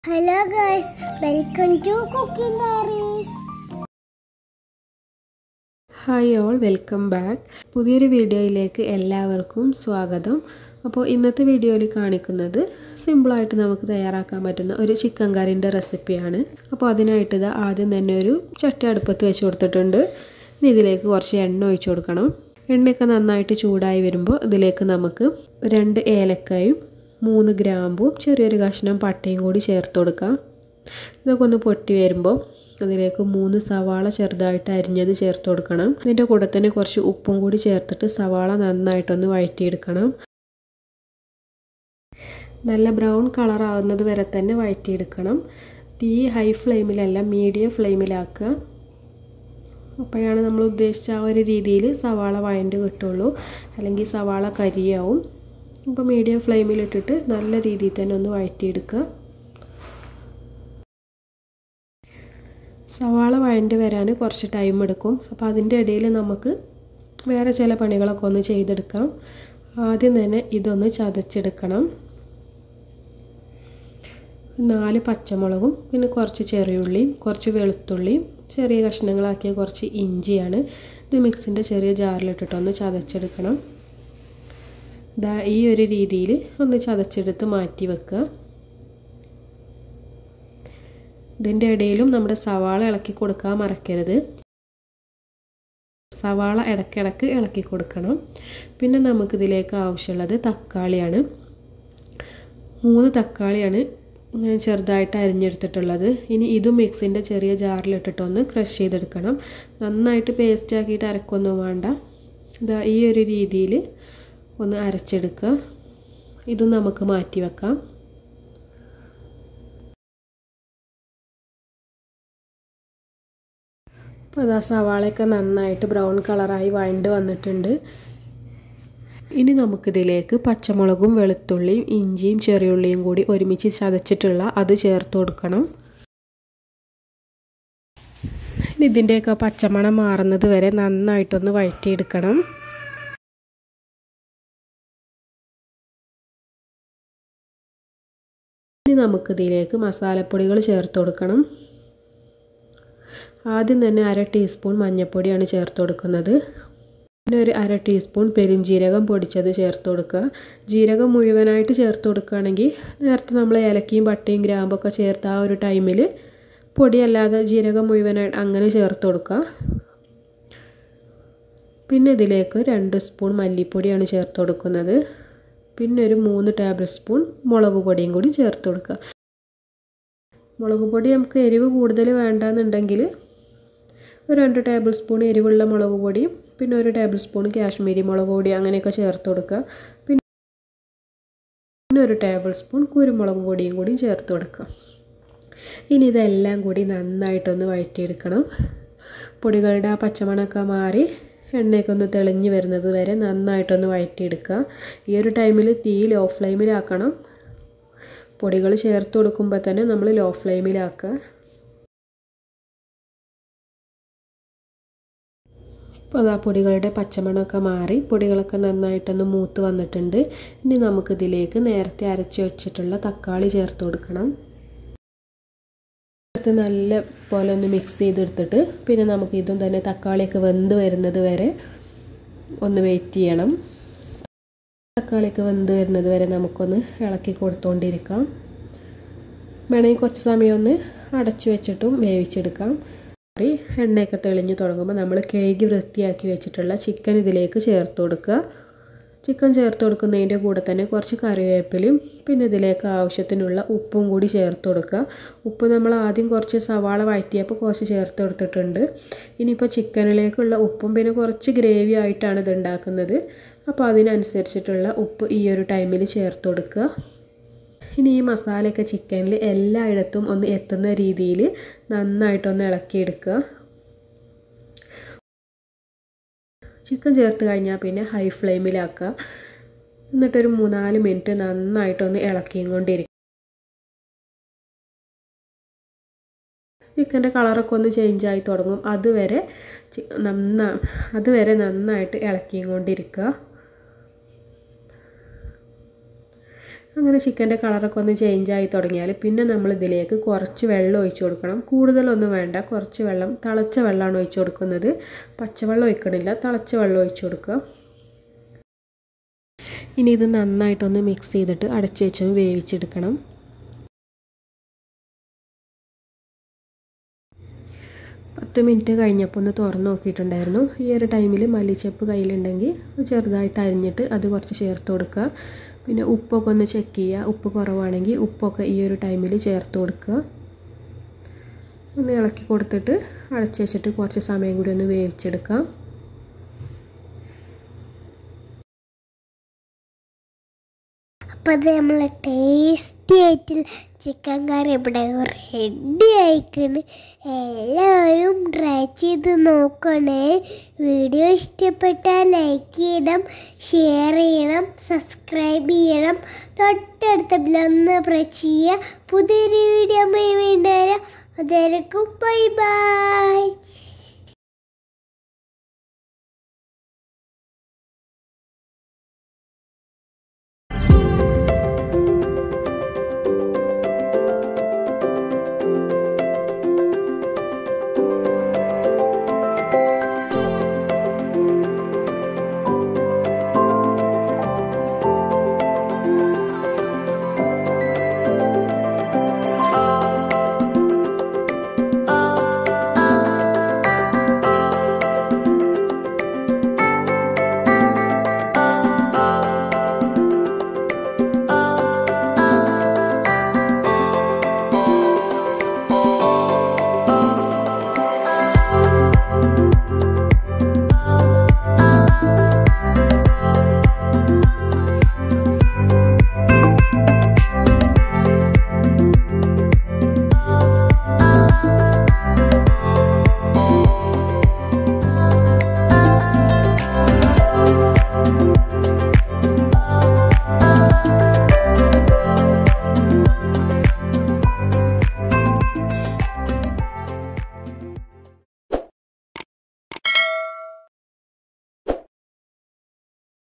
hello guys welcome to cooking diaries hi all welcome back പുതിയൊരു വീഡിയോയിലേക്ക് എല്ലാവർക്കും സ്വാഗതം അപ്പോൾ ഇന്നത്തെ വീഡിയോയിൽ കാണിക്കുന്നത് സിമ്പിളായിട്ട് നമുക്ക് തയ്യാറാക്കാൻ പറ്റുന്ന ഒരു ചിക്കൻ കറിൻ്റെ റെസിപ്പിയാണ് അപ്പോൾ അതിനായിട്ട് ഇത് ആദ്യം തന്നെ ഒരു ചട്ടി അടുപ്പത്ത് വെച്ച് കൊടുത്തിട്ടുണ്ട് ഇനി ഇതിലേക്ക് കുറച്ച് എണ്ണ ഒഴിച്ചു കൊടുക്കണം എണ്ണയൊക്കെ നന്നായിട്ട് ചൂടായി വരുമ്പോൾ ഇതിലേക്ക് നമുക്ക് രണ്ട് ഏലക്കായും മൂന്ന് ഗ്രാമ്പും ചെറിയൊരു കഷ്ണം പട്ടയും കൂടി ചേർത്ത് കൊടുക്കാം ഇതൊക്കെ ഒന്ന് പൊട്ടി വരുമ്പോൾ അതിലേക്ക് മൂന്ന് സവാള ചെറുതായിട്ട് അരിഞ്ഞത് ചേർത്ത് കൊടുക്കണം ഇതിൻ്റെ കൂടെ തന്നെ കുറച്ച് ഉപ്പും കൂടി ചേർത്തിട്ട് സവാള നന്നായിട്ടൊന്ന് വഴറ്റിയെടുക്കണം നല്ല ബ്രൗൺ കളർ ആവുന്നത് വരെ തന്നെ വഴറ്റിയെടുക്കണം തീ ഹൈ ഫ്ലെയിമിലല്ല മീഡിയം ഫ്ലെയിമിലാക്കുക അപ്പോഴാണ് നമ്മൾ ഉദ്ദേശിച്ച ആ ഒരു രീതിയിൽ സവാള വഴണ്ട് കിട്ടുള്ളൂ അല്ലെങ്കിൽ സവാള കരിയാവും അപ്പോൾ മീഡിയം ഫ്ലെയിമിലിട്ടിട്ട് നല്ല രീതിയിൽ തന്നെ ഒന്ന് വഴറ്റിയെടുക്കുക സവാള വഴണ്ട് വരാൻ കുറച്ച് ടൈം എടുക്കും അപ്പോൾ അതിൻ്റെ ഇടയിൽ നമുക്ക് വേറെ ചില പണികളൊക്കെ ഒന്ന് ചെയ്തെടുക്കാം ആദ്യം തന്നെ ഇതൊന്ന് ചതച്ചെടുക്കണം നാല് പച്ചമുളകും പിന്നെ കുറച്ച് ചെറിയുള്ളിയും കുറച്ച് വെളുത്തുള്ളിയും ചെറിയ കഷ്ണങ്ങളാക്കിയ കുറച്ച് ഇഞ്ചിയാണ് ഇത് മിക്സിൻ്റെ ചെറിയ ജാറിലിട്ടിട്ടൊന്ന് ചതച്ചെടുക്കണം ദാ ഈ ഒരു രീതിയിൽ ഒന്ന് ചതച്ചെടുത്ത് മാറ്റി വെക്കുക ഇതിൻ്റെ ഇടയിലും നമ്മുടെ സവാള ഇളക്കി കൊടുക്കാൻ മറക്കരുത് സവാള ഇടയ്ക്കിടയ്ക്ക് ഇളക്കി കൊടുക്കണം പിന്നെ നമുക്കിതിലേക്ക് ആവശ്യമുള്ളത് തക്കാളിയാണ് മൂന്ന് തക്കാളിയാണ് ഞാൻ ചെറുതായിട്ട് അരിഞ്ഞെടുത്തിട്ടുള്ളത് ഇനി ഇതും മിക്സിൻ്റെ ചെറിയ ജാറിലിട്ടിട്ടൊന്ന് ക്രഷ് ചെയ്തെടുക്കണം നന്നായിട്ട് പേസ്റ്റ് ആക്കിയിട്ട് അരക്കൊന്നും വേണ്ട ഇതാ ഈ ഒരു രീതിയിൽ ഒന്ന് അരച്ചെടുക്കുക ഇതും നമുക്ക് മാറ്റി വെക്കാം അപ്പോൾ അതാ സവാളയൊക്കെ നന്നായിട്ട് ബ്രൗൺ കളറായി വഴണ്ട് വന്നിട്ടുണ്ട് ഇനി നമുക്കിതിലേക്ക് പച്ചമുളകും വെളുത്തുള്ളിയും ഇഞ്ചിയും ചെറിയുള്ളിയും കൂടി ഒരുമിച്ച് ചതച്ചിട്ടുള്ള അത് ചേർത്ത് കൊടുക്കണം ഇനി ഇതിൻ്റെയൊക്കെ പച്ചമണം മാറുന്നത് വരെ നന്നായിട്ടൊന്ന് വഴറ്റിയെടുക്കണം ഇനി നമുക്കിതിലേക്ക് മസാലപ്പൊടികൾ ചേർത്ത് കൊടുക്കണം ആദ്യം തന്നെ അര ടീസ്പൂൺ മഞ്ഞൾപ്പൊടിയാണ് ചേർത്ത് കൊടുക്കുന്നത് പിന്നെ ഒരു അര ടീസ്പൂൺ പെരിഞ്ജീരകം പൊടിച്ചത് ചേർത്ത് കൊടുക്കുക ജീരകം മുഴുവനായിട്ട് ചേർത്ത് കൊടുക്കുകയാണെങ്കിൽ നേരത്തെ നമ്മൾ ഏലക്കയും പട്ടയും ഗ്രാമ്പൊക്കെ ചേർത്ത് ആ ഒരു ടൈമിൽ പൊടിയല്ലാതെ ജീരകം മുഴുവനായിട്ട് അങ്ങനെ ചേർത്ത് കൊടുക്കുക പിന്നെ ഇതിലേക്ക് രണ്ട് സ്പൂൺ മല്ലിപ്പൊടിയാണ് ചേർത്ത് കൊടുക്കുന്നത് പിന്നെ ഒരു മൂന്ന് ടേബിൾ സ്പൂൺ മുളക് പൊടിയും കൂടി ചേർത്ത് കൊടുക്കുക മുളക് പൊടി നമുക്ക് എരിവ് കൂടുതൽ വേണ്ടാന്നുണ്ടെങ്കിൽ ഒരു രണ്ട് ടേബിൾ സ്പൂൺ എരിവുള്ള മുളക് പൊടിയും പിന്നെ ഒരു ടേബിൾ സ്പൂൺ കാശ്മീരി മുളക് പൊടി അങ്ങനെയൊക്കെ ചേർത്ത് കൊടുക്കുക പിന്നെ ഒരു ടേബിൾ സ്പൂൺ കുരുമുളക് പൊടിയും കൂടി ചേർത്ത് കൊടുക്കുക ഇനി ഇതെല്ലാം കൂടി നന്നായിട്ടൊന്ന് വഴറ്റിയെടുക്കണം പൊടികളുടെ ആ പച്ചമണമൊക്കെ മാറി എണ്ണയൊക്കെ ഒന്ന് തെളിഞ്ഞ് വരുന്നത് വരെ നന്നായിട്ടൊന്ന് വഴറ്റിയെടുക്കുക ഈ ഒരു ടൈമിൽ തീ ലോ ഫ്ലെയിമിലാക്കണം പൊടികൾ ചേർത്ത് കൊടുക്കുമ്പോൾ തന്നെ നമ്മൾ ലോ ഫ്ലെയിമിലാക്കുക അപ്പോൾ അതാ പൊടികളുടെ പച്ചമണമൊക്കെ മാറി പൊടികളൊക്കെ നന്നായിട്ടൊന്ന് മൂത്ത് വന്നിട്ടുണ്ട് ഇനി നമുക്കിതിലേക്ക് നേരത്തെ അരച്ച് വെച്ചിട്ടുള്ള തക്കാളി ചേർത്ത് കൊടുക്കണം ചേർത്ത് നല്ല പോലെ ഒന്ന് മിക്സ് ചെയ്തെടുത്തിട്ട് പിന്നെ നമുക്ക് ഇതും തന്നെ തക്കാളിയൊക്കെ വെന്ത് വരുന്നത് വരെ ഒന്ന് വെയിറ്റ് ചെയ്യണം തക്കാളിയൊക്കെ വെന്ത് വരുന്നത് വരെ നമുക്കൊന്ന് ഇളക്കി കൊടുത്തുകൊണ്ടിരിക്കാം വേണമെങ്കിൽ കുറച്ച് സമയം ഒന്ന് അടച്ചു വെച്ചിട്ടും വേവിച്ചെടുക്കാം കറി എണ്ണയൊക്കെ തെളിഞ്ഞ് തുടങ്ങുമ്പോൾ നമ്മൾ കേക്ക് വൃത്തിയാക്കി വെച്ചിട്ടുള്ള ചിക്കൻ ഇതിലേക്ക് ചേർത്ത് കൊടുക്കുക ചിക്കൻ ചേർത്ത് കൊടുക്കുന്നതിൻ്റെ കൂടെ തന്നെ കുറച്ച് കറിവേപ്പിലയും പിന്നെ ഇതിലേക്ക് ആവശ്യത്തിനുള്ള ഉപ്പും കൂടി ചേർത്ത് കൊടുക്കുക ഉപ്പ് നമ്മൾ ആദ്യം കുറച്ച് സവാള വഴറ്റിയപ്പോൾ കുറച്ച് ചേർത്ത് കൊടുത്തിട്ടുണ്ട് ഇനിയിപ്പോൾ ചിക്കനിലേക്കുള്ള ഉപ്പും പിന്നെ കുറച്ച് ഗ്രേവി ആയിട്ടാണ് ഇത് ഉണ്ടാക്കുന്നത് അപ്പോൾ അതിനനുസരിച്ചിട്ടുള്ള ഉപ്പ് ഈ ഒരു ടൈമിൽ ചേർത്ത് കൊടുക്കുക ഇനി ഈ മസാലയൊക്കെ ചിക്കനിൽ എല്ലായിടത്തും ഒന്ന് എത്തുന്ന രീതിയിൽ നന്നായിട്ടൊന്ന് ഇളക്കിയെടുക്കുക ചിക്കൻ ചേർത്ത് കഴിഞ്ഞാൽ പിന്നെ ഹൈ ഫ്ലെയിമിലാക്കുക എന്നിട്ടൊരു മൂന്നാല് മിനിറ്റ് നന്നായിട്ടൊന്ന് ഇളക്കിയും കൊണ്ടിരിക്കുക ചിക്കൻ്റെ കളറൊക്കെ ഒന്ന് ചേഞ്ച് ആയി തുടങ്ങും അതുവരെ നന്നാ അതുവരെ നന്നായിട്ട് ഇളക്കിയും കൊണ്ടിരിക്കുക അങ്ങനെ ചിക്കൻ്റെ കളറൊക്കെ ഒന്ന് ചേഞ്ച് ആയി തുടങ്ങിയാൽ പിന്നെ നമ്മൾ ഇതിലേക്ക് കുറച്ച് വെള്ളം ഒഴിച്ചു കൊടുക്കണം കൂടുതലൊന്നും വേണ്ട കുറച്ച് വെള്ളം തിളച്ച വെള്ളമാണ് ഒഴിച്ചു കൊടുക്കുന്നത് പച്ചവെള്ളം ഒഴിക്കണില്ല തിളച്ച വെള്ളം ഒഴിച്ചു കൊടുക്കുക ഇനി ഇത് നന്നായിട്ടൊന്ന് മിക്സ് ചെയ്തിട്ട് അടച്ചു വെച്ച് വേവിച്ചെടുക്കണം പത്ത് മിനിറ്റ് കഴിഞ്ഞപ്പോൾ ഒന്ന് തുറന്ന് നോക്കിയിട്ടുണ്ടായിരുന്നു ഈ ഒരു ടൈമിൽ മല്ലിച്ചപ്പ് കയ്യിലുണ്ടെങ്കിൽ ചെറുതായിട്ട് അരിഞ്ഞിട്ട് അത് കുറച്ച് ചേർത്ത് കൊടുക്കുക പിന്നെ ഉപ്പൊക്കെ ഒന്ന് ചെക്ക് ചെയ്യുക ഉപ്പ് കുറവാണെങ്കിൽ ഉപ്പൊക്കെ ഈ ഒരു ടൈമിൽ ചേർത്ത് കൊടുക്കുക ഒന്ന് ഇളക്കി കൊടുത്തിട്ട് അടച്ചു വെച്ചിട്ട് കുറച്ച് സമയം കൂടി ഒന്ന് വേവിച്ചെടുക്കാം അപ്പം അത് നമ്മൾ ടേസ്റ്റി ആയിട്ട് ചിക്കൻ കറി ഇവിടെ റെഡി ആയിക്കണ് എല്ലാവരും ട്രൈ ചെയ്ത് നോക്കണേ വീഡിയോ ഇഷ്ടപ്പെട്ടാൽ ലൈക്ക് ചെയ്യണം ഷെയർ ചെയ്യണം സബ്സ്ക്രൈബ് ചെയ്യണം തൊട്ടടുത്ത ബില്ലൊന്ന് പ്രസ് ചെയ്യുക പുതിയൊരു വീഡിയോ വീണ്ടും വരാം അതായിരിക്കും ബൈ ബൈ